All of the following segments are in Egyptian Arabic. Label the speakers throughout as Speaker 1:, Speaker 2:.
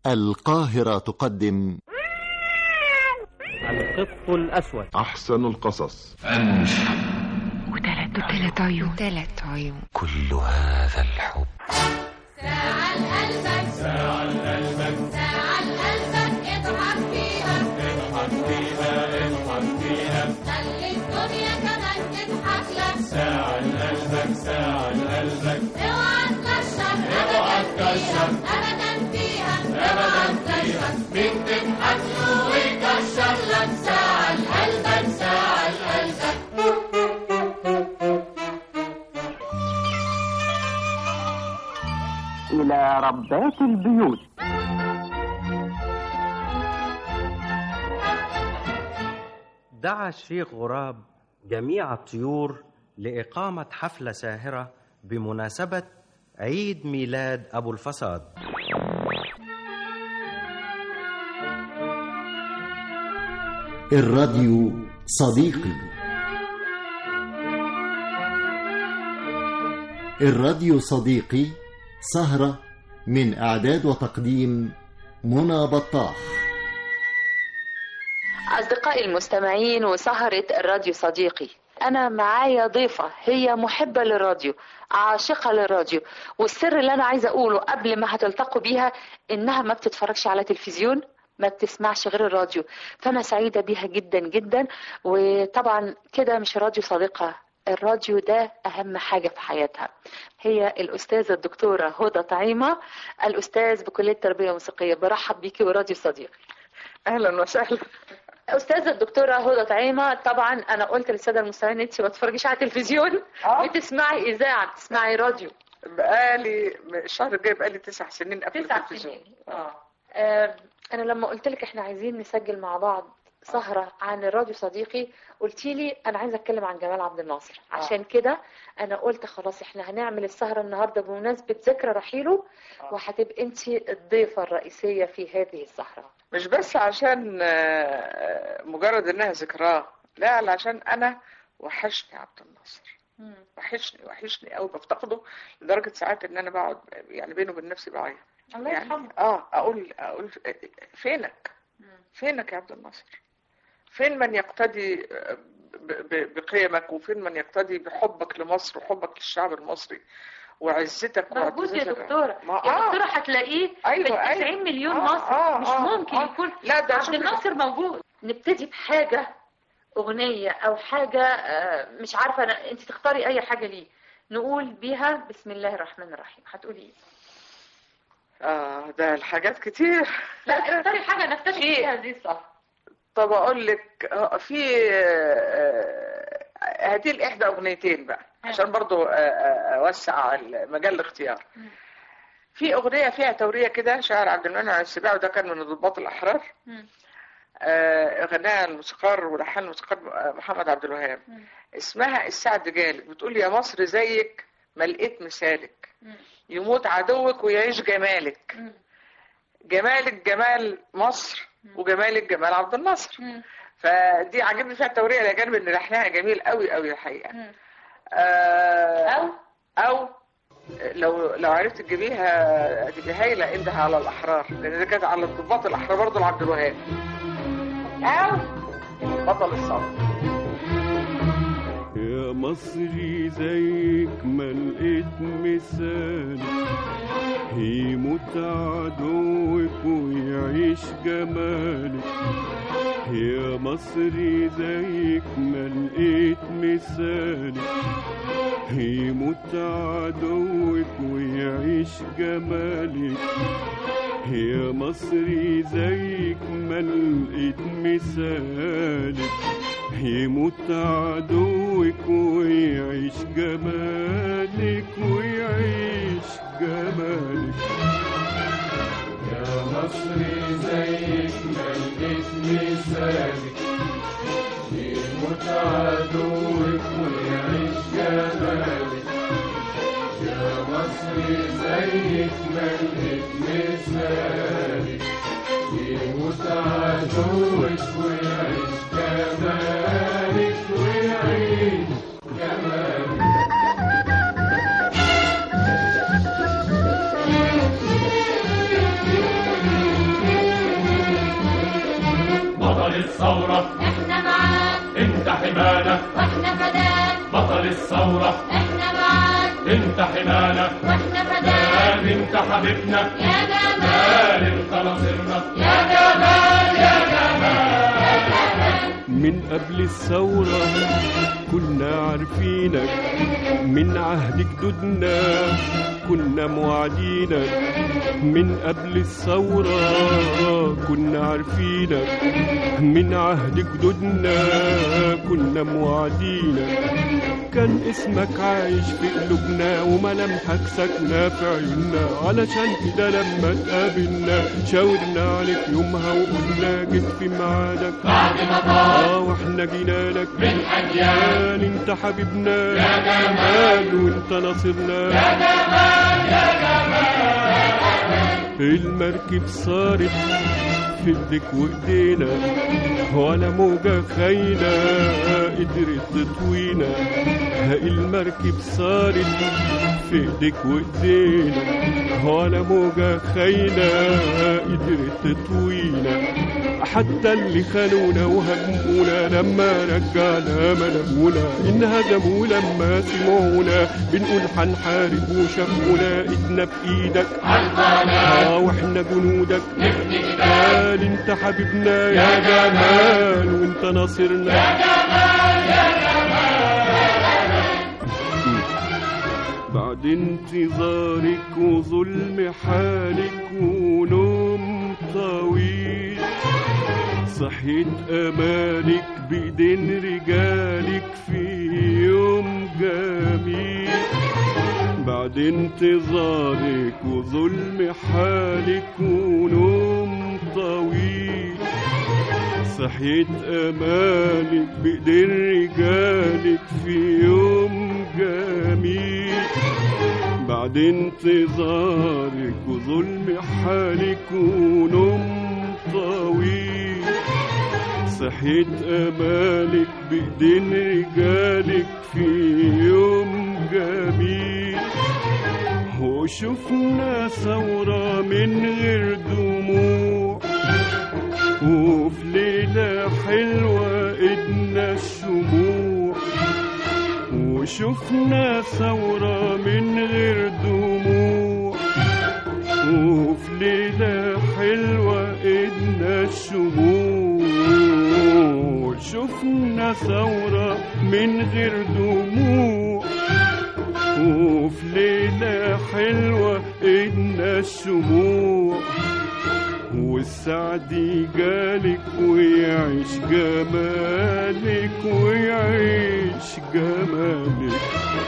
Speaker 1: القاهرة تقدم
Speaker 2: القط الأسود
Speaker 3: أحسن القصص
Speaker 4: وثلاث وثلاث عيون ثلاث عيون
Speaker 1: كل هذا الحب
Speaker 5: ساعة لقلبك ساعة لقلبك ساعة لقلبك اضحك فيها اضحك فيها اضحك فيها خلي الدنيا كمان تضحك لك ساعة لقلبك ساعة لقلبك اوعى تكشر اوعى تكشر ابدا فيها ابدا فيها مين تضحك له ويكشر لك ساعة لقلبك ساعة لقلبك
Speaker 6: إلى ربات البيوت
Speaker 2: دعا الشيخ غراب جميع الطيور لإقامة حفلة ساهرة بمناسبة عيد ميلاد أبو الفساد
Speaker 1: الراديو صديقي الراديو صديقي سهرة من إعداد وتقديم منى بطاح
Speaker 7: أصدقائي المستمعين وسهرة الراديو صديقي أنا معايا ضيفة هي محبة للراديو عاشقة للراديو والسر اللي أنا عايزة أقوله قبل ما هتلتقوا بيها إنها ما بتتفرجش على تلفزيون ما بتسمعش غير الراديو فأنا سعيدة بيها جدا جدا وطبعا كده مش راديو صديقة الراديو ده أهم حاجة في حياتها هي الأستاذة الدكتورة هدى طعيمة الأستاذ بكلية التربية الموسيقية برحب بيكي وراديو صديقي
Speaker 8: اهلا وسهلا
Speaker 7: استاذه الدكتوره هدى طعيمه طبعا انا قلت للساده المستمعين انت ما تتفرجيش على التلفزيون
Speaker 8: آه.
Speaker 7: بتسمعي اذاعه بتسمعي راديو
Speaker 8: بقالي الشهر الجاي بقالي تسع سنين قبل
Speaker 7: تسع
Speaker 8: التلفزيون
Speaker 7: سنين اه آه، انا لما قلت لك احنا عايزين نسجل مع بعض سهرة عن الراديو صديقي قلتي لي انا عايزه اتكلم عن جمال عبد الناصر عشان كده انا قلت خلاص احنا هنعمل السهرة النهارده بمناسبة ذكرى رحيله وهتبقى انت الضيفة الرئيسية في هذه السهرة
Speaker 8: مش بس عشان آه، مجرد انها ذكراه لا علشان انا وحشني عبد الناصر وحشني وحشني قوي بفتقده لدرجه ساعات ان انا بقعد يعني بيني وبين نفسي بعيط
Speaker 7: الله
Speaker 8: يعني
Speaker 7: يرحمه
Speaker 8: اه اقول اقول فينك فينك يا عبد الناصر فين من يقتدي ب- ب- بقيمك وفين من يقتدي بحبك لمصر وحبك للشعب المصري وعزتك
Speaker 7: موجود يا
Speaker 8: وعزتك.
Speaker 7: دكتورة
Speaker 8: ما
Speaker 7: يا
Speaker 8: آه.
Speaker 7: دكتورة هتلاقيه
Speaker 8: أيوة،
Speaker 7: في 90
Speaker 8: أيوة.
Speaker 7: مليون
Speaker 8: آه،
Speaker 7: مصري
Speaker 8: آه،
Speaker 7: مش
Speaker 8: آه،
Speaker 7: ممكن
Speaker 8: آه.
Speaker 7: يكون
Speaker 8: لا ده
Speaker 7: عبد
Speaker 8: شوفي-
Speaker 7: الناصر موجود نبتدي بحاجة أغنية أو حاجة آه، مش عارفة أنا أنت تختاري أي حاجة ليه نقول بيها بسم الله الرحمن الرحيم هتقولي إيه؟
Speaker 8: اه ده الحاجات كتير
Speaker 7: لا اختاري حاجة نكتشف
Speaker 8: في-
Speaker 7: فيها هذه السهرة
Speaker 8: طب اقول لك آه، في آه، هاتي لي احدى اغنيتين بقى عشان برضو آه، آه، اوسع مجال الاختيار في اغنيه فيها توريه كده شاعر عبد المنعم السباعي وده كان من الضباط الاحرار
Speaker 7: مم.
Speaker 8: آه، غناها الموسيقار ولحن الموسيقار محمد عبد الوهاب اسمها السعد جالك بتقول يا مصر زيك ما لقيت مثالك يموت عدوك ويعيش جمالك جمالك جمال مصر وجمالك جمال عبد الناصر فدي عجبني فيها التوريه الى جانب ان لحنها جميل قوي قوي الحقيقه آه
Speaker 7: أو
Speaker 8: او لو لو عرفت تجيبيها تبقى هايله انده على الاحرار لان دي كانت على الضباط الاحرار برضه لعبد الوهاب او بطل الصف
Speaker 9: يا مصري زيك ما لقيت مثال يموت عدوك ويعيش جمالك يا مصري زيك ما لقيت مثالك يموت عدوك ويعيش جمالك يا مصري زيك ما لقيت مثالك يموت عدوك ويعيش جمالك ويعيش جمالك يا مصري زيك ما لقيت مثالك يموت عدوك ويعيش جمالك يا مصري زيك ما لقيت مثالك يموت عدوك ويعيش جمالك ويعيش جمالك بطل الثورة
Speaker 5: احنا معاك
Speaker 9: انت حمانا
Speaker 5: واحنا فداك
Speaker 9: بطل الثورة
Speaker 5: احنا معاك
Speaker 9: انت حمانا
Speaker 5: واحنا فداك
Speaker 9: مال انت حبيبنا
Speaker 5: يا جمال
Speaker 9: مال انت ناصرنا
Speaker 5: يا جمال يا جمال
Speaker 3: من قبل الثورة كنا عارفينك من عهد جدودنا كنا موعدينك من قبل الثورة كنا عارفينك من عهد جدودنا كنا موعدينك كان اسمك عايش في قلوبنا وملامحك ساكنة في عيوننا علشان كده لما اتقابلنا شاورنا عليك يومها وقلنا جيت في ميعادك
Speaker 9: بعد ما طال
Speaker 3: اه واحنا جينا لك
Speaker 9: من أجيال
Speaker 3: انت حبيبنا
Speaker 9: يا جمال.
Speaker 3: وانت ناصرنا
Speaker 9: يا جمال يا جمال
Speaker 3: المركب صارت في ايدك وايدينا ولا موجة خاينة قدرت تطوينا المركب صارت في ايدك وايدينا ولا موجة خاينة قدرت تطوينا حتى اللي خانونا وهجمونا لما رجعنا ملمونا انهزموا لما سمعونا بنقول هنحارب وشافونا ايدنا بايدك اه واحنا جنودك قال انت حبيبنا يا جمال وانت ناصرنا يا جمال يا جمال بعد انتظارك وظلم حالك ونوم طويل صحيت امالك بايدين رجالك في يوم جميل بعد انتظارك وظلم حالك ونوم طويل صحيت امالك بايدين رجالك في يوم جميل بعد انتظارك وظلم حالك ونوم طويل صحيت امالك بايدين رجالك في يوم جميل وشفنا ثورة من غير دموع وفي ليلة حلوة إدنا الشموع وشفنا ثورة من غير دموع وفي ليلة حلوة إدنا الشموع شفنا ثورة من غير دموع وفي ليلة حلوة إدنا الشموع والسعد جالك ويعيش جمالك ويعيش جمالك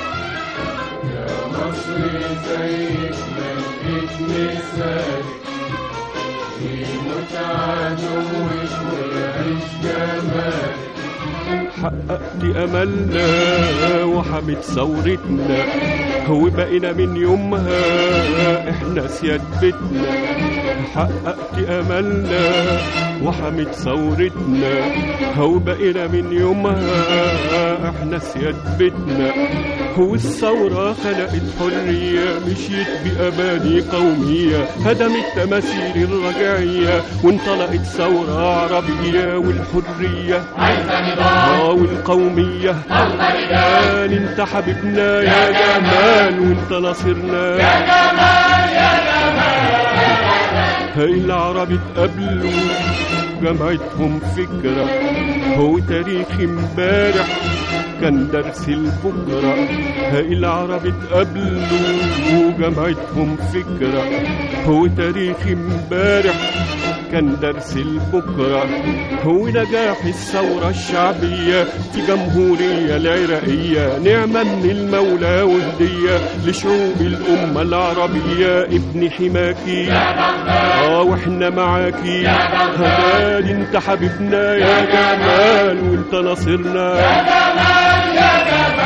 Speaker 9: يا مصر زيك ملكة مثالك يموت عدوك ويعيش جمالك
Speaker 3: حققت املنا وحمت ثورتنا وبقينا من يومها احنا سياد بيتنا حققت املنا وحمت ثورتنا وبقينا من يومها احنا سياد بيتنا والثورة خلقت حرية مشيت بأماني قومية هدمت تماثيل الرجعية وانطلقت ثورة عربية والحرية
Speaker 9: عايزة نضال
Speaker 3: اه والقومية
Speaker 9: الله رجال
Speaker 3: قال انت حبيبنا يا جمال وانت ناصرنا
Speaker 9: يا جمال يا جمال
Speaker 3: هاي العرب اتقابلوا جمعتهم فكرة هو تاريخ امبارح كان درس البكرة هاي العرب اتقابلوا وجمعتهم فكرة هو تاريخ امبارح كان درس البكرة هو نجاح الثورة الشعبية في جمهورية العراقية نعمة من المولى وهدية لشعوب الأمة العربية ابن حماكي اه واحنا معاكي هلال انت حبيبنا يا جمال وانت ناصرنا يا جمال يا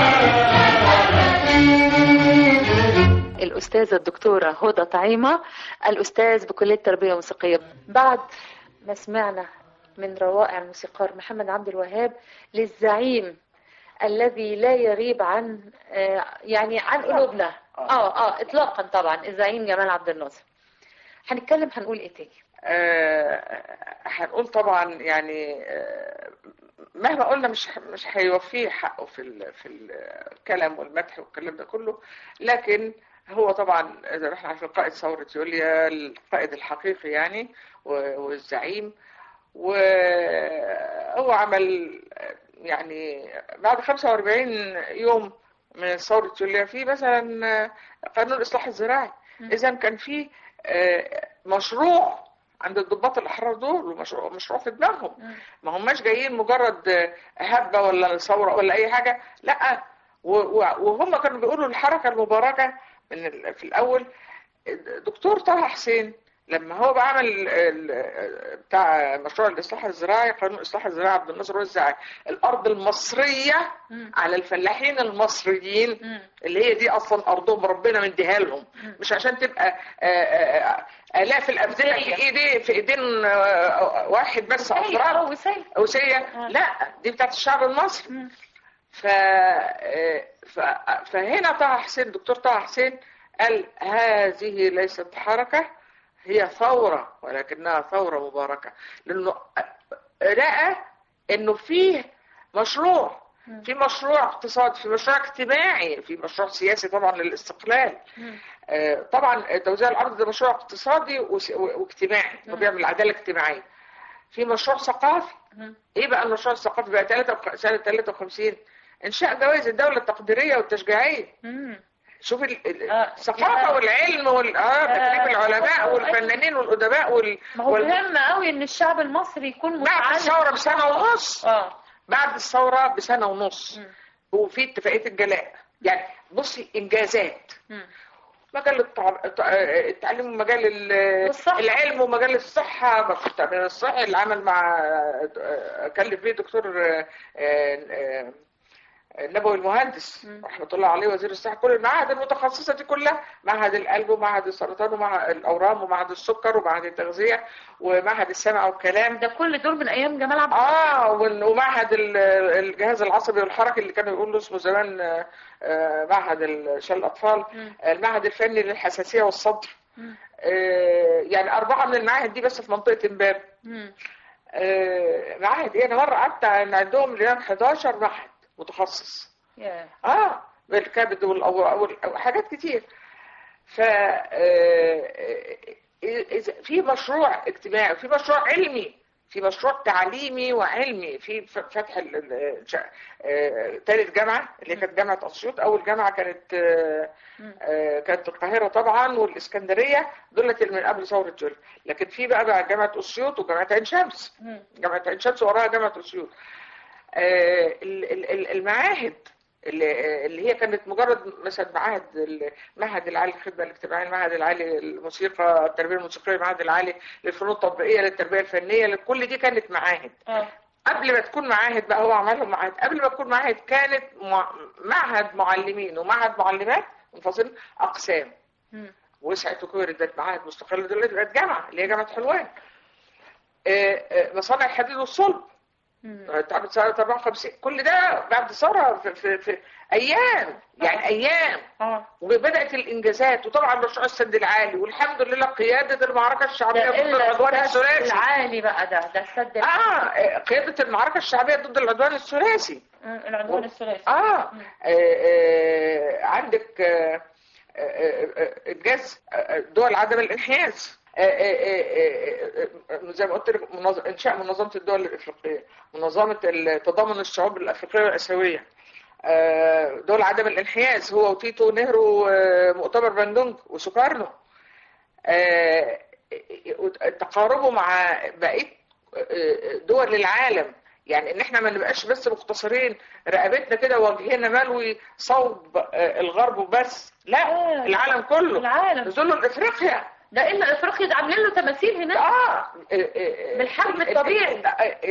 Speaker 7: الأستاذة الدكتورة هدى طعيمة الأستاذ بكلية التربية والموسيقية بعد ما سمعنا من روائع الموسيقار محمد عبد الوهاب للزعيم الذي لا يغيب عن آه، يعني عن قلوبنا اه اه اطلاقا طبعا الزعيم جمال عبد الناصر هنتكلم هنقول ايه تاني
Speaker 8: آه، هنقول طبعا يعني آه، مهما قلنا مش مش هيوفيه حقه في ال- في الكلام والمدح والكلام ده كله لكن هو طبعا زي ما احنا عارفين قائد ثورة يوليا القائد الحقيقي يعني و- والزعيم وهو عمل يعني بعد 45 يوم من ثورة يوليا في مثلا قانون الإصلاح الزراعي إذا كان في آه، مشروع عند الضباط الأحرار دول ومشروع مشروع في دماغهم ما هماش جايين مجرد آه، هبة ولا ثورة ولا أي حاجة لا و- و- وهم كانوا بيقولوا الحركة المباركة من ال- في الأول دكتور طه حسين لما هو بعمل ال- بتاع مشروع الإصلاح الزراعي قانون الإصلاح الزراعي عبد الناصر وزع الأرض المصرية على الفلاحين المصريين اللي هي دي أصلا أرضهم ربنا مديها لهم مش عشان تبقى آه، آه، آلاف الأمثلة في إيدي في إيدين آه، واحد بس أفراد أوسية لا دي بتاعت الشعب المصري ف... ف... فهنا طه حسين دكتور طه حسين قال هذه ليست حركة هي ثورة ولكنها ثورة مباركة لأنه رأى إنه فيه مشروع في مشروع اقتصادي في مشروع اجتماعي في مشروع سياسي طبعا للاستقلال آه، طبعا توزيع الأرض ده مشروع اقتصادي وس- و- واجتماعي إنه بيعمل عدالة اجتماعية في مشروع ثقافي ايه بقى المشروع الثقافي بقى 3 سنة 53 انشاء جوائز الدولة التقديرية والتشجيعية شوف ال- ال- الثقافة والعلم وال اه تكريم العلماء والفنانين والأدباء وال
Speaker 10: ما هو
Speaker 8: وال-
Speaker 10: مهم قوي ان الشعب المصري يكون
Speaker 8: بعد
Speaker 10: متعلم
Speaker 8: الثورة بسنة ونص
Speaker 10: اه
Speaker 8: بعد الثورة بسنة ونص وفي اتفاقية الجلاء يعني بصي إنجازات مجال التع- الت- التعليم ومجال ال- العلم ومجال الصحة التأمين الصحي اللي عمل مع كلف بيه دكتور آه، آه، النبوي المهندس رحمة الله عليه وزير الصحة كل المعاهد المتخصصة دي كلها معهد القلب ومعهد السرطان ومعهد الأورام ومعهد السكر ومعهد التغذية ومعهد السمع والكلام
Speaker 10: ده كل دول من ايام جمال عبد
Speaker 8: اه وال- ومعهد ال- الجهاز العصبي والحركي اللي كانوا يقولوا اسمه زمان آه، آه، معهد ال- شلل الأطفال المعهد الفني للحساسية والصدر آه، يعني أربعة من المعاهد دي بس في منطقة امبابة آه، معاهد ايه انا مرة قعدت عن- عندهم ليام 11 معهد متخصص
Speaker 10: ياه.
Speaker 8: اه بالكبد والأو- وحاجات كتير ف آه، إذا- في مشروع اجتماعي في مشروع علمي في مشروع تعليمي وعلمي في ف- فتح ال- ال- شا- آه، تالت جامعة اللي كانت جامعة أسيوط أول جامعة كانت آه، آه، كانت القاهرة طبعا والإسكندرية دولت اللي من قبل ثورة جولة لكن في بقى, بقى جامعة أسيوط وجامعة عين شمس جامعة عين شمس وراها جامعة أسيوط آه، ال- ال- ال- المعاهد اللي اللي هي كانت مجرد مثلا معاهد المعهد العالي للخدمه الاجتماعيه، المعهد العالي للموسيقى، التربيه الموسيقيه، المعهد العالي للفنون التطبيقيه، للتربيه الفنيه، كل دي كانت معاهد. قبل ما تكون معاهد بقى هو عملهم معاهد، قبل ما تكون معاهد كانت مع- معهد معلمين ومعهد معلمات منفصل اقسام. وسعت وكبرت بقت معاهد مستقله دلوقتي بقت جامعه اللي هي جامعه حلوان. آه، آه، مصانع الحديد والصلب اتعملت سنة 54 كل ده بعد الثورة في, في, في أيام يعني أيام وبدأت الإنجازات وطبعا مشروع السد العالي والحمد لله قيادة المعركة الشعبية ضد العدوان الثلاثي
Speaker 10: العالي بقى ده ده السد
Speaker 8: اه قيادة المعركة الشعبية ضد العدوان الثلاثي
Speaker 10: العدوان الثلاثي
Speaker 8: آه. آه, آه عندك آه آه آه إنجاز آه، دول عدم الانحياز آه، آه، آه، آه، زي ما قلت لك منظ- انشاء منظمه الدول الافريقيه منظمه تضامن الشعوب الافريقيه والاسيويه آه، دول عدم الانحياز هو وتيتو ونهرو ومؤتمر باندونج وسوكارنو آه، تقاربه مع بقيه آه، دول العالم يعني ان احنا ما نبقاش بس مقتصرين رقبتنا كده وجهنا ملوي صوب آه، الغرب وبس لا العالم كله
Speaker 10: العالم
Speaker 8: نزلوا لافريقيا
Speaker 10: ده الا افريقيا ده عاملين له تماثيل هناك
Speaker 8: اه
Speaker 10: بالحجم الطبيعي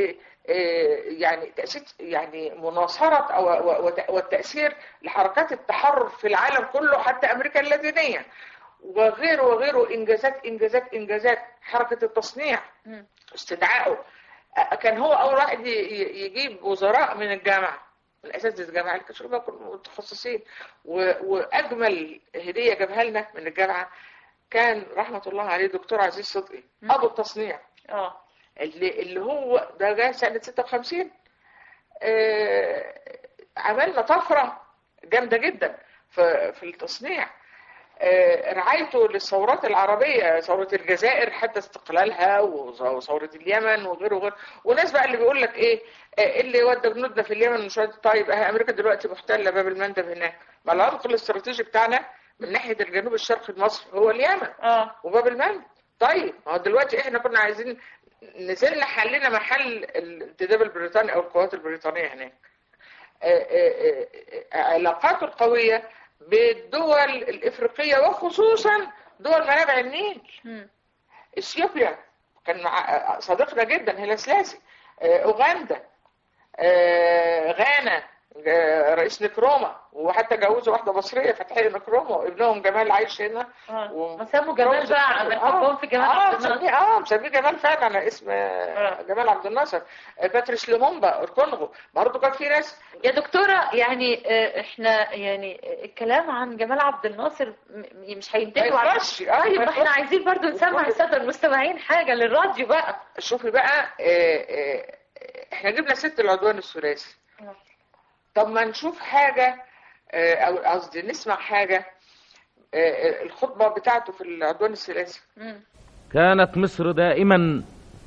Speaker 8: يعني تأسيس يعني مناصرة أو وت- والتأثير لحركات التحرر في العالم كله حتى أمريكا اللاتينية وغيره وغيره إنجازات إنجازات إنجازات حركة التصنيع استدعائه آه، كان هو أول واحد ي- ي- يجيب وزراء من الجامعة من أساتذة الجامعة اللي كانوا كلهم متخصصين و- وأجمل هدية جابها لنا من الجامعة كان رحمة الله عليه دكتور عزيز صدقي أبو التصنيع
Speaker 10: اه
Speaker 8: اللي اللي هو ده جاي سنة 56 آه عملنا طفرة جامدة جدا في في التصنيع آه رعايته للثورات العربية ثورة الجزائر حتى استقلالها وثورة اليمن وغيره وغيره وناس بقى اللي بيقول لك ايه آه اللي ودى جنودنا في اليمن مش ودى طيب اهي امريكا دلوقتي محتلة باب المندب هناك ما العمق الاستراتيجي بتاعنا من ناحية الجنوب الشرقي لمصر هو اليمن
Speaker 10: اه
Speaker 8: وباب المندب طيب ما هو دلوقتي احنا كنا عايزين نزلنا حلنا محل الانتداب البريطاني او القوات البريطانيه هناك آه، آه، آه، علاقاته القويه بالدول الافريقيه وخصوصا دول منابع النيل
Speaker 10: مم.
Speaker 8: اثيوبيا كان مع صديقنا جدا هيلا سلاسي آه، اوغندا آه، غانا آه، رئيس نكروما وحتى جوزوا واحده مصريه فتحيه نكروما وابنهم جمال عايش هنا
Speaker 10: اه
Speaker 8: و-
Speaker 10: ما سموا جمال بقى بنحبهم في جمال
Speaker 8: اه
Speaker 10: عبد الناصر.
Speaker 8: مسميه اه مسميه جمال فعلا على اسم آه، جمال عبد الناصر آه، باتريس لومومبا الكونغو برضه كان في ناس
Speaker 10: يا دكتورة يعني آه، احنا يعني آه، الكلام عن جمال عبد الناصر م- م- مش هينتهي
Speaker 8: ما
Speaker 10: على-
Speaker 8: يخلصش، آه،
Speaker 10: طيب
Speaker 8: ما
Speaker 10: ما احنا
Speaker 8: يخلصش.
Speaker 10: عايزين برضو نسمع السادة المستمعين حاجة للراديو بقى
Speaker 8: شوفي بقى آه، آه، احنا جبنا ست العدوان الثلاثي
Speaker 10: آه.
Speaker 8: طب ما نشوف حاجه آه، او قصدي نسمع حاجه آه، آه، الخطبه بتاعته في العدوان الثلاثي
Speaker 10: مم.
Speaker 11: كانت مصر دائما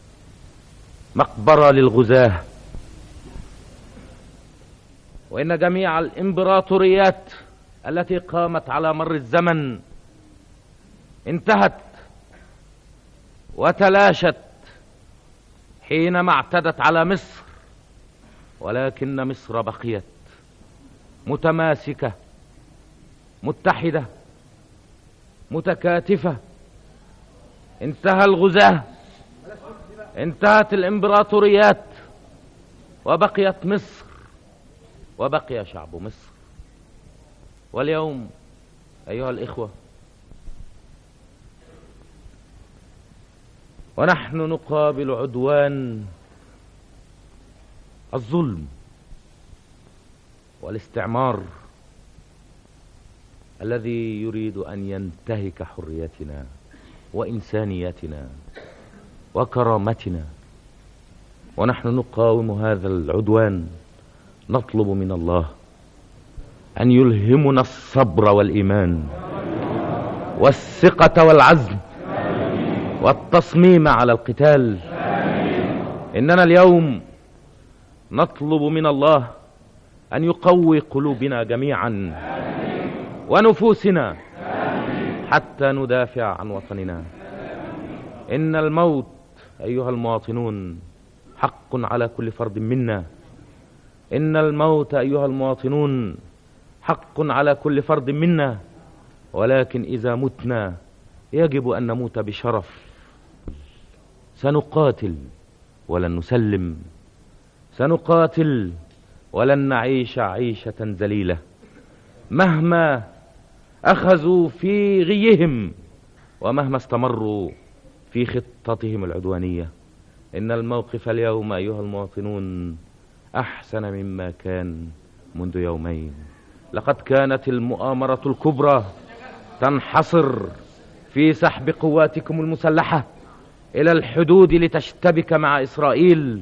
Speaker 11: مقبرة للغزاة وإن جميع الإمبراطوريات التي قامت على مر الزمن انتهت وتلاشت حينما اعتدت على مصر ولكن مصر بقيت متماسكة متحدة متكاتفة انتهى الغزاة انتهت الامبراطوريات وبقيت مصر وبقي شعب مصر واليوم ايها الاخوه ونحن نقابل عدوان الظلم والاستعمار الذي يريد ان ينتهك حريتنا وانسانيتنا وكرامتنا ونحن نقاوم هذا العدوان نطلب من الله ان يلهمنا الصبر والايمان والثقه والعزم والتصميم على القتال اننا اليوم نطلب من الله ان يقوي قلوبنا جميعا ونفوسنا حتى ندافع عن وطننا ان الموت ايها المواطنون حق على كل فرد منا ان الموت ايها المواطنون حق على كل فرد منا ولكن اذا متنا يجب ان نموت بشرف سنقاتل ولن نسلم سنقاتل ولن نعيش عيشه ذليله مهما اخذوا في غيهم ومهما استمروا في خطتهم العدوانيه ان الموقف اليوم ايها المواطنون احسن مما كان منذ يومين لقد كانت المؤامره الكبرى تنحصر في سحب قواتكم المسلحه الى الحدود لتشتبك مع اسرائيل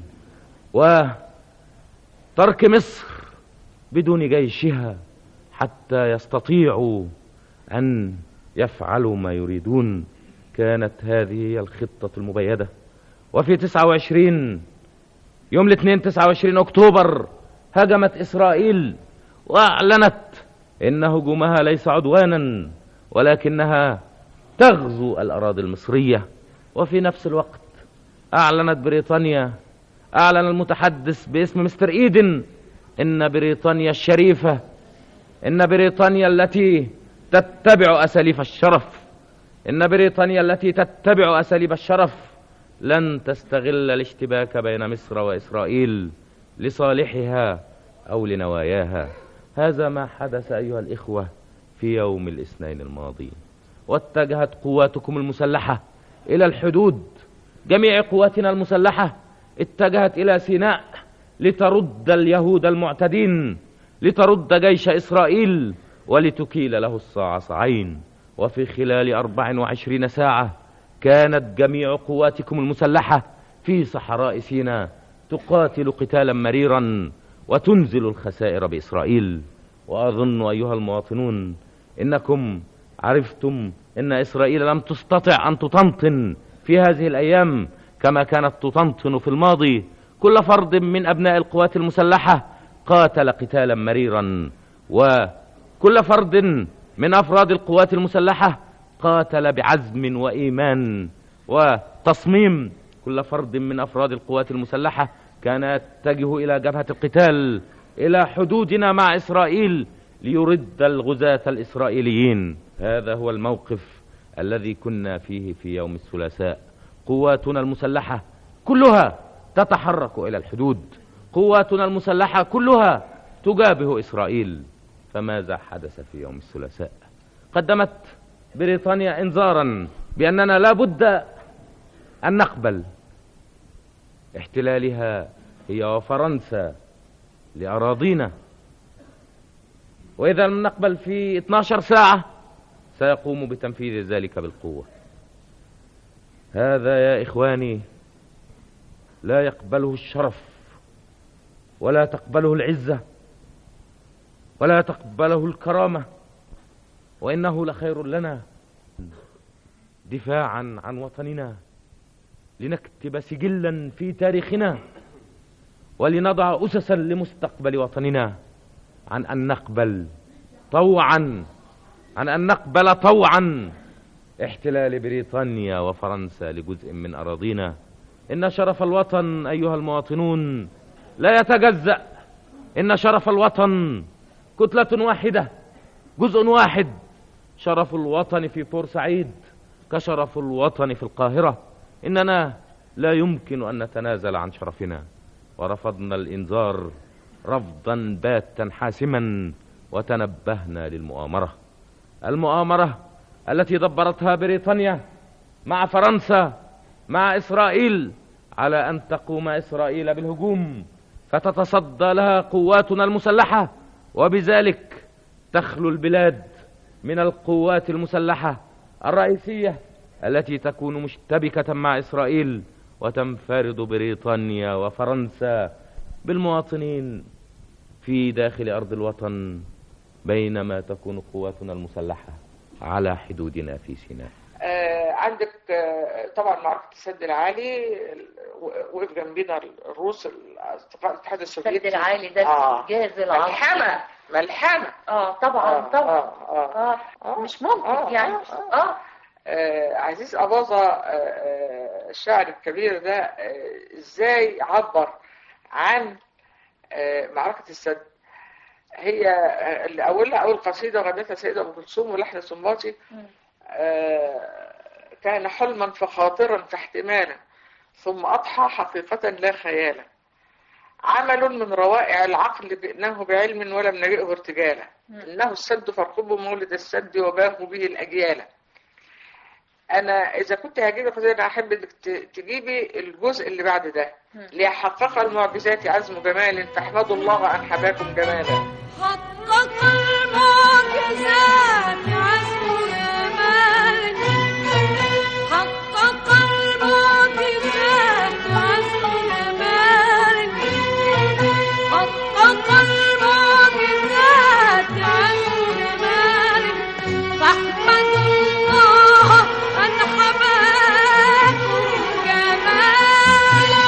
Speaker 11: وترك مصر بدون جيشها حتى يستطيعوا ان يفعلوا ما يريدون كانت هذه هي الخطه المبيده وفي 29 يوم الاثنين 29 اكتوبر هجمت اسرائيل واعلنت ان هجومها ليس عدوانا ولكنها تغزو الاراضي المصريه وفي نفس الوقت اعلنت بريطانيا اعلن المتحدث باسم مستر ايدن ان بريطانيا الشريفه ان بريطانيا التي تتبع اساليب الشرف ان بريطانيا التي تتبع اساليب الشرف لن تستغل الاشتباك بين مصر واسرائيل لصالحها او لنواياها هذا ما حدث ايها الاخوه في يوم الاثنين الماضي واتجهت قواتكم المسلحه الى الحدود جميع قواتنا المسلحه اتجهت الى سيناء لترد اليهود المعتدين لترد جيش اسرائيل ولتكيل له الصاع صاعين وفي خلال أربع وعشرين ساعة كانت جميع قواتكم المسلحة في صحراء سيناء تقاتل قتالا مريرا وتنزل الخسائر بإسرائيل وأظن أيها المواطنون إنكم عرفتم إن إسرائيل لم تستطع أن تطنطن في هذه الأيام كما كانت تطنطن في الماضي كل فرد من أبناء القوات المسلحة قاتل قتالا مريرا وكل فرد من أفراد القوات المسلحة قاتل بعزم وإيمان وتصميم كل فرد من أفراد القوات المسلحة كان يتجه إلى جبهة القتال إلى حدودنا مع إسرائيل ليرد الغزاة الإسرائيليين هذا هو الموقف الذي كنا فيه في يوم الثلاثاء قواتنا المسلحة كلها تتحرك إلى الحدود قواتنا المسلحة كلها تجابه إسرائيل فماذا حدث في يوم الثلاثاء قدمت بريطانيا انذارا بأننا لا بد أن نقبل احتلالها هي وفرنسا لأراضينا وإذا لم نقبل في 12 ساعة سيقوم بتنفيذ ذلك بالقوة هذا يا إخواني لا يقبله الشرف ولا تقبله العزة ولا تقبله الكرامة وإنه لخير لنا دفاعا عن وطننا لنكتب سجلا في تاريخنا ولنضع أسسا لمستقبل وطننا عن أن نقبل طوعا عن أن نقبل طوعا احتلال بريطانيا وفرنسا لجزء من أراضينا إن شرف الوطن أيها المواطنون لا يتجزأ إن شرف الوطن كتلة واحدة جزء واحد شرف الوطن في بورسعيد كشرف الوطن في القاهرة إننا لا يمكن أن نتنازل عن شرفنا ورفضنا الإنذار رفضا باتا حاسما وتنبهنا للمؤامرة المؤامرة التي دبرتها بريطانيا مع فرنسا مع إسرائيل على أن تقوم إسرائيل بالهجوم فتتصدى لها قواتنا المسلحة وبذلك تخلو البلاد من القوات المسلحة الرئيسية التي تكون مشتبكة مع إسرائيل وتنفرد بريطانيا وفرنسا بالمواطنين في داخل أرض الوطن بينما تكون قواتنا المسلحة على حدودنا في سيناء
Speaker 8: آه عندك آه طبعا معركة السد العالي و- وقف جنبينا الروس اصدقاء الاتحاد السوفيتي
Speaker 10: السد العالي ده
Speaker 8: آه.
Speaker 10: الإنجاز العظيم
Speaker 8: ملحمة ملحمة
Speaker 10: اه طبعا
Speaker 8: آه،
Speaker 10: طبعا
Speaker 8: آه،
Speaker 10: اه مش ممكن
Speaker 8: آه،
Speaker 10: يعني
Speaker 8: آه،
Speaker 10: اه
Speaker 8: آه عزيز أباظة آه آه الشاعر الكبير ده آه ازاي عبر عن آه معركة السد هي آه، اللي أولها أول قصيدة غنتها سيدة أم كلثوم ولحن سنباطي آه، كان حلما فخاطرا فاحتمالا ثم أضحى حقيقة لا خيالا عمل من روائع العقل بأنه بعلم ولم نجئه ارتجالا إنه السد فارقبوا مولد السد وباهوا به الأجيال أنا إذا كنت هجيب قصيدة أنا أحب إنك ت- تجيبي الجزء اللي بعد ده ليحقق المعجزات عزم جمال فاحمدوا الله أن حباكم جمالا
Speaker 5: حقق المعجزات عزم جمال حقق المعجزات عزم جمال حقق المعجزات عزم جمال فاحمدوا الله أن حباكم جمالا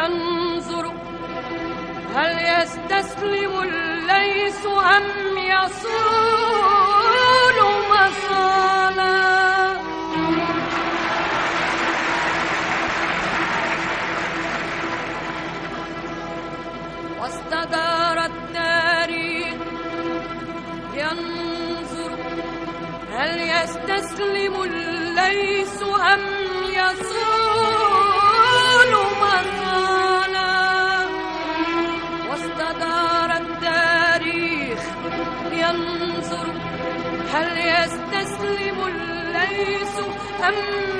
Speaker 5: ينظر هل يستسلم الليث أم يصول مصالا واستدار التاريخ ينظر هل يستسلم الليث أم يصول مصالا واستدار التاريخ ينظر هل يستسلم الليث أم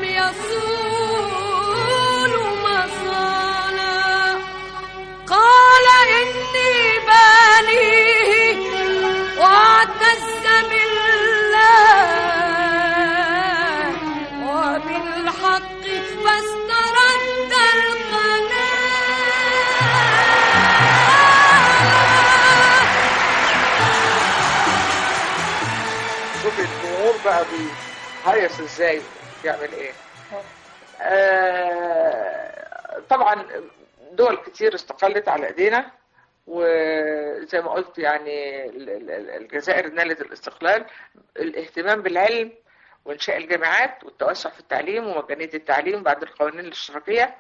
Speaker 5: يصول مصالا قال إني بانيه واعتز بالله وبالحق فاسترد القناة
Speaker 8: شوف الجمهور بقى بيهيص ازاي يعمل ايه آه طبعا دول كتير استقلت على ايدينا وزي ما قلت يعني ال- ال- ال- الجزائر نالت الاستقلال الاهتمام بالعلم وانشاء الجامعات والتوسع في التعليم ومجانية التعليم بعد القوانين الاشتراكية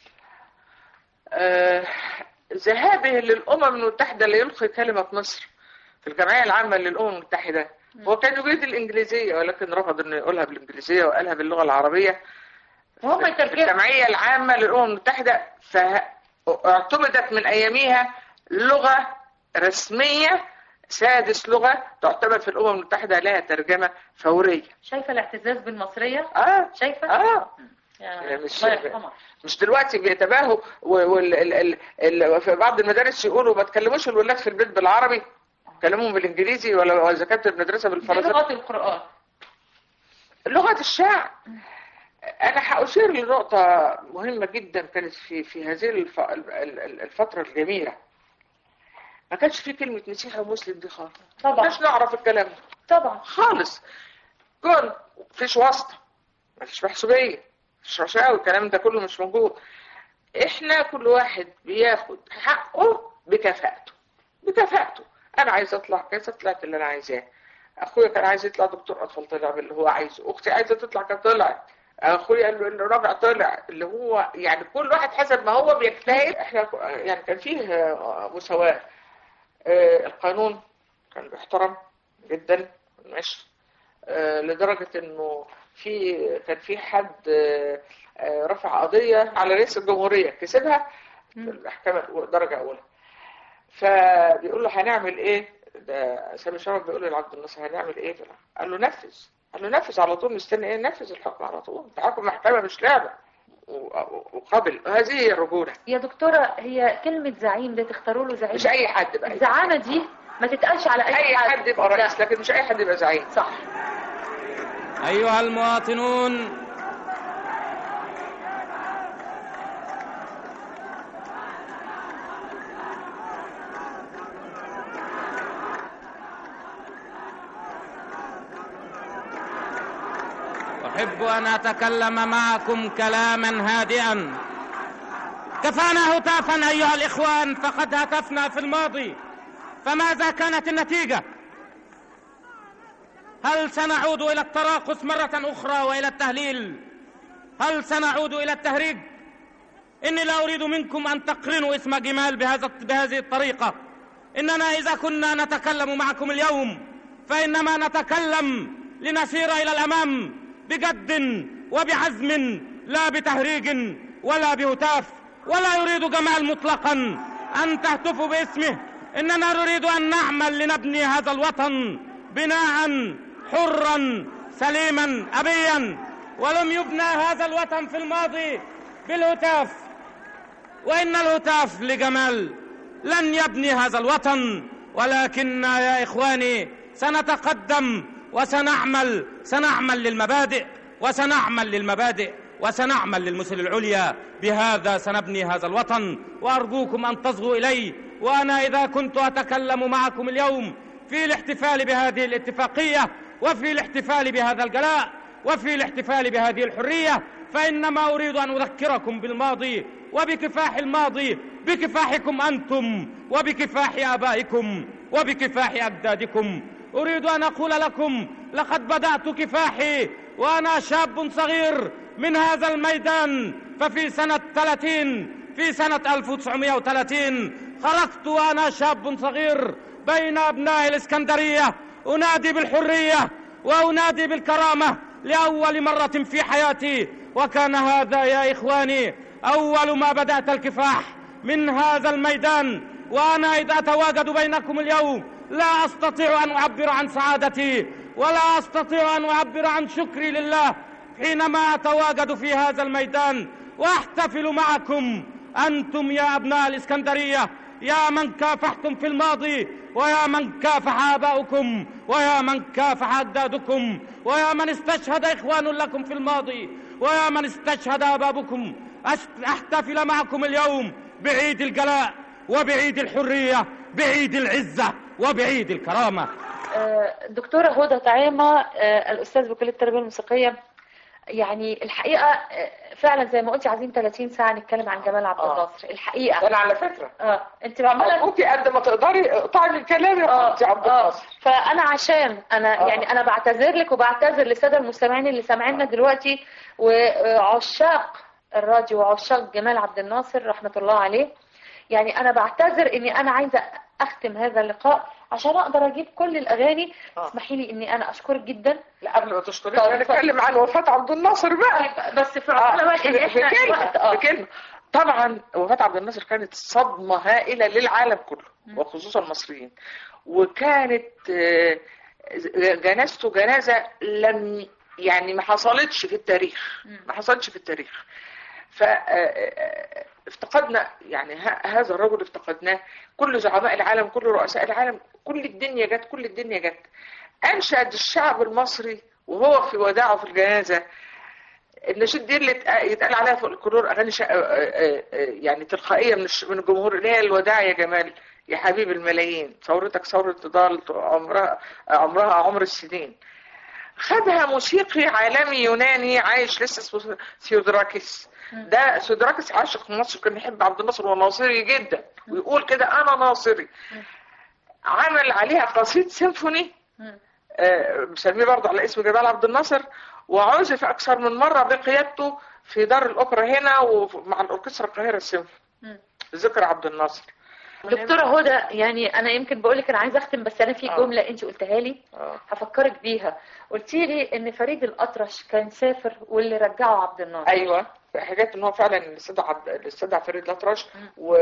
Speaker 8: آه، ذهابه للأمم المتحدة ليلقي كلمة مصر في الجمعية العامة للأمم المتحدة هو كان يريد الإنجليزية ولكن رفض إنه يقولها بالإنجليزية وقالها باللغة العربية
Speaker 10: وهم
Speaker 8: في
Speaker 10: يترجموا
Speaker 8: الجمعية العامة للأمم المتحدة فاعتمدت من أياميها لغة رسمية سادس لغة تعتبر في الأمم المتحدة لها ترجمة فورية
Speaker 10: شايفة الاعتزاز بالمصرية
Speaker 8: آه
Speaker 10: شايفة
Speaker 8: آه
Speaker 10: يا
Speaker 8: مش-
Speaker 10: الله يرحمها
Speaker 8: مش دلوقتي بيتباهوا و- وال- ال- ال- ال- في بعض المدارس يقولوا ما تكلموش الولاد في البيت بالعربي كلموهم بالانجليزي ولا ولا اذا كانت المدرسه
Speaker 10: دي
Speaker 8: بالفرنسي
Speaker 10: لغة القرآن
Speaker 8: لغه الشعب انا هاشير لنقطه مهمه جدا كانت في في هذه الف- ال- ال- الفتره الجميله ما كانش في كلمه مسيحي ومسلم دي خالص
Speaker 10: طبعا
Speaker 8: مش نعرف الكلام ده
Speaker 10: طبعا
Speaker 8: خالص كل مفيش واسطة مفيش محسوبية مفيش رشاوي الكلام ده كله مش موجود احنا كل واحد بياخد حقه بكفاءته بكفاءته انا عايز اطلع كذا طلعت اللي انا عايزاه اخويا كان عايز يطلع دكتور اطفال طلع باللي هو عايزه اختي عايزه تطلع كانت طلعت اخويا قال له ان الرابع طلع اللي هو يعني كل واحد حسب ما هو بيجتهد احنا يعني كان فيه آه، مساواة آه، القانون كان بيحترم جدا ماشي آه، لدرجة انه في كان في حد آه، آه، رفع قضية على رئيس الجمهورية كسبها في المحكمة درجة أولى فبيقول له هنعمل ايه ده سامي شرف بيقول لعبد الناصر هنعمل ايه قال له نفذ قال له نفذ على طول مستني ايه نفذ الحكم على طول انت حكم محكمة مش لعبة و- وقبل هذه هي الرجولة
Speaker 10: يا دكتورة هي كلمة زعيم ده تختاروا له زعيم
Speaker 8: مش اي حد بقى
Speaker 10: الزعامة دي ما تتقالش على أي,
Speaker 8: اي حد يبقى رئيس لكن مش اي حد يبقى زعيم
Speaker 10: صح
Speaker 11: أيها المواطنون أحب أن أتكلم معكم كلاما هادئا كفانا هتافا أيها الإخوان فقد هتفنا في الماضي فماذا كانت النتيجة هل سنعود إلى التراقص مرة أخرى وإلى التهليل هل سنعود إلى التهريج إني لا أريد منكم أن تقرنوا اسم جمال بهذا بهذه الطريقة إننا إذا كنا نتكلم معكم اليوم فإنما نتكلم لنسير إلى الأمام بجد وبعزم لا بتهريج ولا بهتاف ولا يريد جمال مطلقا أن تهتفوا باسمه إننا نريد أن نعمل لنبني هذا الوطن بناء حرا سليما أبيا ولم يبنى هذا الوطن في الماضي بالهتاف وإن الهتاف لجمال لن يبني هذا الوطن ولكن يا إخواني سنتقدم وسنعمل سنعمل للمبادئ وسنعمل للمبادئ وسنعمل للمثل العليا بهذا سنبني هذا الوطن وأرجوكم أن تصغوا إلي وأنا إذا كنت أتكلم معكم اليوم في الاحتفال بهذه الاتفاقية وفي الاحتفال بهذا الجلاء وفي الاحتفال بهذه الحرية فإنما أريد أن أذكركم بالماضي وبكفاح الماضي بكفاحكم أنتم وبكفاح آبائكم وبكفاح أجدادكم أريد أن أقول لكم لقد بدأت كفاحي وأنا شاب صغير من هذا الميدان ففي سنة 30 في سنة 1930 خرجت وأنا شاب صغير بين أبناء الإسكندرية أنادي بالحرية وأنادي بالكرامة لأول مرة في حياتي وكان هذا يا إخواني أول ما بدأت الكفاح من هذا الميدان وأنا إذ أتواجد بينكم اليوم لا أستطيع أن أعبر عن سعادتي ولا أستطيع أن أعبر عن شكري لله حينما أتواجد في هذا الميدان وأحتفل معكم أنتم يا أبناء الإسكندرية يا من كافحتم في الماضي ويا من كافح آباؤكم ويا من كافح أجدادكم ويا من استشهد إخوان لكم في الماضي ويا من استشهد أبابكم أحتفل معكم اليوم بعيد الجلاء وبعيد الحرية بعيد العزة وبعيد الكرامة
Speaker 10: آه، دكتورة هدى طعيمة آه، الأستاذ بكلية التربية الموسيقية يعني الحقيقة آه، فعلا زي ما قلتي عايزين 30 ساعة نتكلم عن جمال عبد الناصر الحقيقة
Speaker 8: انا على فكره
Speaker 10: اه انت عمالة
Speaker 8: ممكن قد ما تقدري اقطعي من كلامي يا اختي عبد الناصر
Speaker 10: فانا عشان انا
Speaker 8: آه.
Speaker 10: يعني انا بعتذر لك وبعتذر للساده المستمعين اللي سامعيننا دلوقتي وعشاق الراديو وعشاق جمال عبد الناصر رحمه الله عليه يعني انا بعتذر اني انا عايزه اختم هذا اللقاء عشان اقدر اجيب كل الاغاني اسمحي لي اني انا اشكرك جدا
Speaker 8: لا قبل ما تشكري نتكلم عن وفاه عبد الناصر بقى
Speaker 10: بس في عقلة بقى إن إحنا
Speaker 8: بكلمه
Speaker 10: الوقت- آه.
Speaker 8: بكلمه طبعا وفاه عبد الناصر كانت صدمه هائله للعالم كله وخصوصا المصريين وكانت آه، جنازته جنازه لم يعني ما حصلتش في التاريخ ما حصلتش في التاريخ ف آه، افتقدنا يعني ه- هذا الرجل افتقدناه كل زعماء العالم كل رؤساء العالم كل الدنيا جت كل الدنيا جت انشد الشعب المصري وهو في وداعه في الجنازه النشيد دي اللي اتق- يتقال عليها في الكرور اغاني شا... آه، آه، آه، يعني تلقائيه من الش- من الجمهور اللي هي الوداع يا جمال يا حبيب الملايين ثورتك ثوره تضال عمرها عمرها عمر السنين خدها موسيقي عالمي يوناني عايش لسه اسمه ثيودراكس ده ثيودراكس عاشق مصر كان يحب عبد الناصر وناصري جدا ويقول كده انا ناصري عمل عليها قصيد سيمفوني آه، مسميه برضه على اسم جمال عبد الناصر وعزف اكثر من مره بقيادته في دار الاوبرا هنا ومع الاوركسترا القاهره السيمفوني ذكر عبد الناصر
Speaker 10: دكتورة هدى يعني أنا يمكن بقول لك أنا عايزة أختم بس أنا في
Speaker 8: آه.
Speaker 10: جملة أنت قلتها لي
Speaker 8: آه.
Speaker 10: هفكرك بيها قلتي لي إن فريد الأطرش كان سافر واللي رجعه عبد الناصر
Speaker 8: ايوه حاجات ان هو فعلا اللي استدعى عبد- اللي استدعى فريد الأطرش و...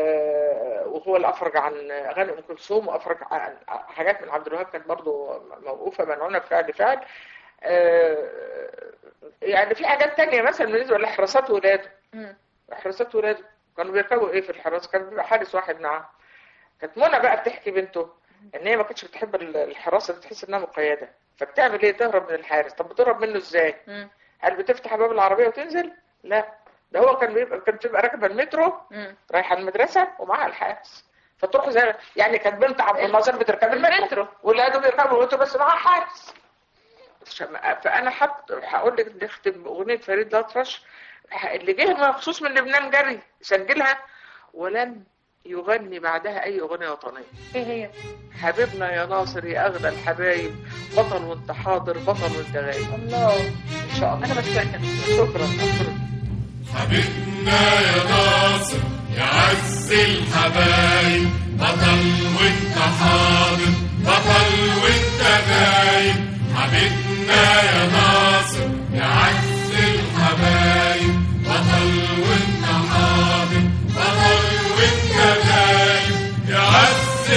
Speaker 8: وهو اللي افرج عن اغاني ام كلثوم وافرج عن حاجات من عبد الوهاب كانت برضه موقوفه منعونه بفعل فعل آه، يعني في حاجات تانية مثلا بالنسبه لحراسات ولاده
Speaker 10: مم.
Speaker 8: حراسات ولاده كانوا بيركبوا ايه في الحراسه كان بيبقى حارس واحد معاهم كانت منى بقى بتحكي بنته ان هي ما كانتش بتحب ال- الحراسه بتحس انها مقيده فبتعمل ايه تهرب من الحارس طب بتهرب منه ازاي
Speaker 10: مم.
Speaker 8: هل بتفتح باب العربيه وتنزل لا ده هو كان بيبقى كانت بتبقى راكبه المترو
Speaker 10: مم.
Speaker 8: رايحه المدرسه ومعاها الحارس فتروح زي يعني كانت بنت عبد الناصر بتركب المترو ولاده بيركبوا المترو بس معاها حارس عشان- فانا حط هقول لك نختم باغنيه فريد الأطرش اللي جه مخصوص من لبنان جري سجلها ولن يغني بعدها اي اغنيه وطنيه
Speaker 10: إيه هي؟
Speaker 8: حبيبنا يا ناصر يا اغلى الحبايب بطل وانت حاضر بطل وانت غايب
Speaker 10: الله
Speaker 8: ان شاء الله
Speaker 10: أنا بشكرك
Speaker 8: شكرا شكرا
Speaker 9: حبيبنا يا ناصر يا عز الحبايب بطل وانت حاضر بطل وانت غايب حبيبنا يا ناصر يا عز الحبايب بطل وانت حاضر بطل وانت غايب يا عز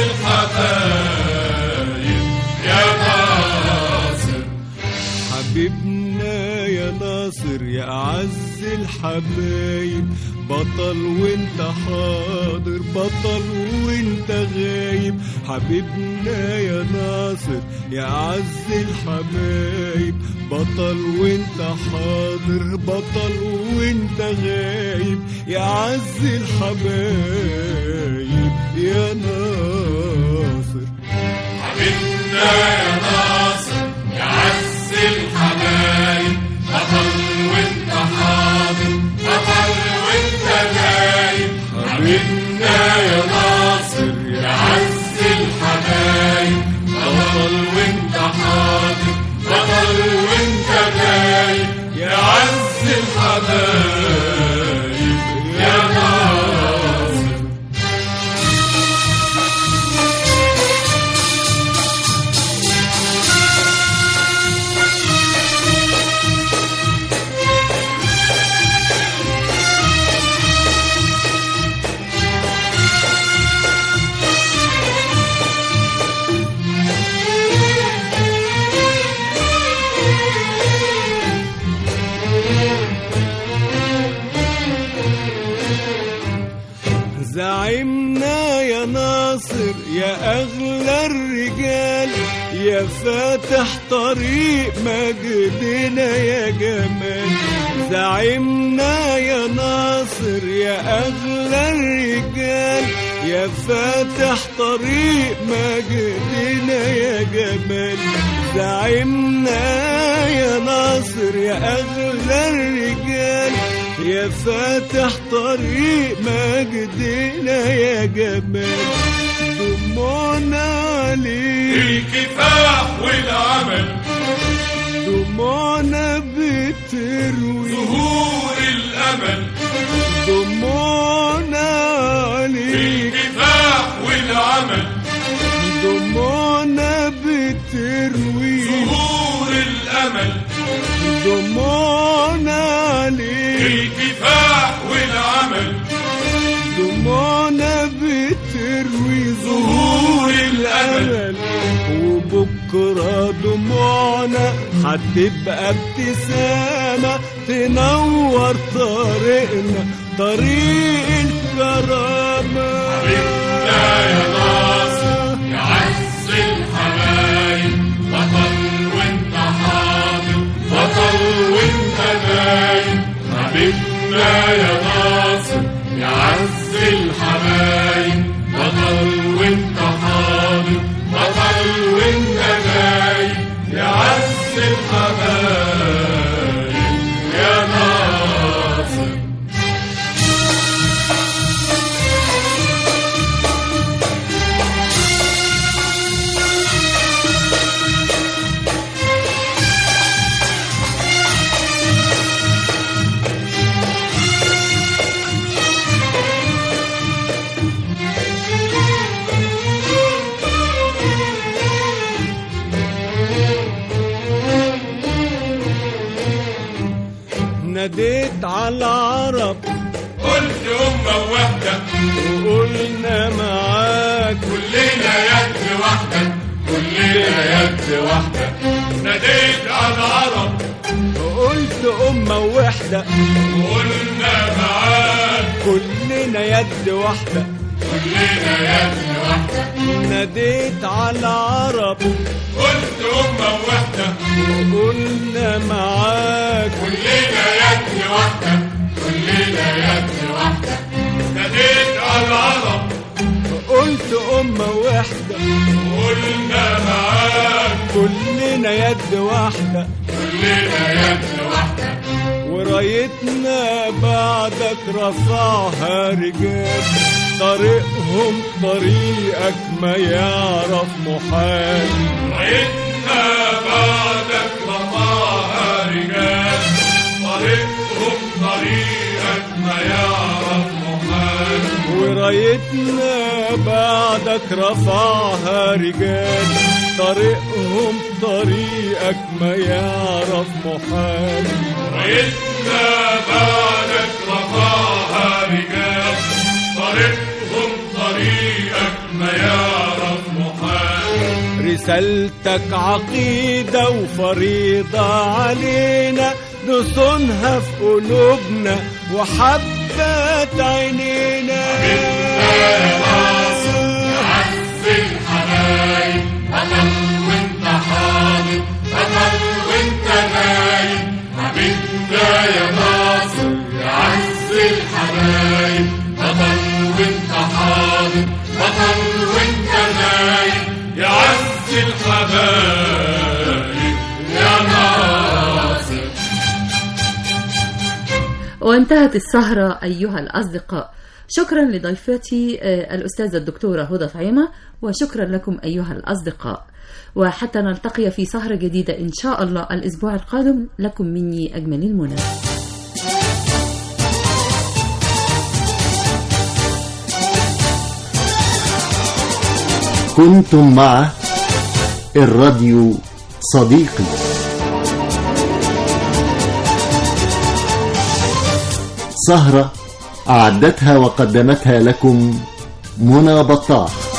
Speaker 9: الحبايب يا ناصر
Speaker 3: حبيبنا يا ناصر يا أعز الحبايب بطل وانت حاضر بطل وانت غايب حبيبنا يا ناصر يا أعز الحبايب بطل وانت حاضر بطل وانت غايب يا عز الحبايب يا ناصر
Speaker 9: حبيبنا يا ناصر يا عز الحبايب بطل وانت حاضر حبيبنا يا ناصر يا عز الحبايب بطل وانت حاضر بطل وانت غايب يا عز الحبايب يا ناصر
Speaker 3: زعمنا يا ناصر يا أغلى الرجال يا فاتح طريق مجدنا يا جمال زعمنا يا ناصر يا أغلى الرجال يا فاتح طريق مجدنا يا جمال زعمنا يا ناصر يا أغلى الرجال يا فاتح طريق مجدنا يا جمال دموعنا عليك
Speaker 9: الكفاح والعمل
Speaker 3: دموعنا بتروي
Speaker 9: ظهور الأمل
Speaker 3: دموعنا عليك
Speaker 9: الكفاح والعمل
Speaker 3: دموعنا بتروي
Speaker 9: ظهور الأمل
Speaker 3: دموعنا عليك
Speaker 9: الكفاح والعمل
Speaker 3: دموعنا بتروي ظهور الأمل وبكرة دموعنا هتبقى ابتسامة تنور طريقنا طريق الكرامة
Speaker 9: حبيبنا يا ناصر يا عز الحبايب بطل وانت حاضر بطل وانت نايم حبيبنا يا ناصر يا عز الحبايب بطل وانت حاضر بطل وانت نايم يا عز الحبايب يا ناصر
Speaker 3: ناديت على العرب
Speaker 9: قلت أمة واحدة
Speaker 3: وقلنا معاك
Speaker 9: كلنا يد واحدة كلنا يد واحدة ناديت على العرب
Speaker 3: قلت أمة واحدة
Speaker 9: وقلنا معاك
Speaker 3: كلنا يد واحدة
Speaker 9: كلنا يد واحدة
Speaker 3: ناديت على العرب
Speaker 9: قلت أمة واحدة
Speaker 3: وقلنا معاك
Speaker 9: كلنا يد واحدة كلنا يد واحدة ناديت على العرب
Speaker 3: قلت أمة واحدة
Speaker 9: وقلنا معاك
Speaker 3: كلنا يد واحدة
Speaker 9: كلنا يد واحدة
Speaker 3: ورايتنا بعدك رفعها رجال طريقهم طريقك ما يعرف محال
Speaker 9: رايتنا بعدك رفعها رجال طريقهم طريقك ما يعرف محال
Speaker 3: ورايتنا بعدك رفعها رجال طريقهم طريقك ما يعرف محال
Speaker 9: رايتنا بعدك رفعها رجال طريقهم طريقك ما يعرف محال
Speaker 3: رسالتك عقيدة وفريضة علينا نصونها في قلوبنا وحبت عينينا
Speaker 9: عز الحبايب بطل وانت حاضر بطل وانت نايم حبيبنا يا ناصر يا عز الحبايب بطل وانت حاضر بطل وانت نايم يا عز الحبايب يا ناصر
Speaker 12: وانتهت السهرة أيها الأصدقاء شكرا لضيفتي آه، الأستاذة الدكتورة هدى طعيمة وشكرا لكم أيها الأصدقاء وحتى نلتقي في سهرة جديدة إن شاء الله الأسبوع القادم لكم مني أجمل المنى
Speaker 1: كنتم مع الراديو صديقي سهرة أعدتها وقدمتها لكم منى بطاح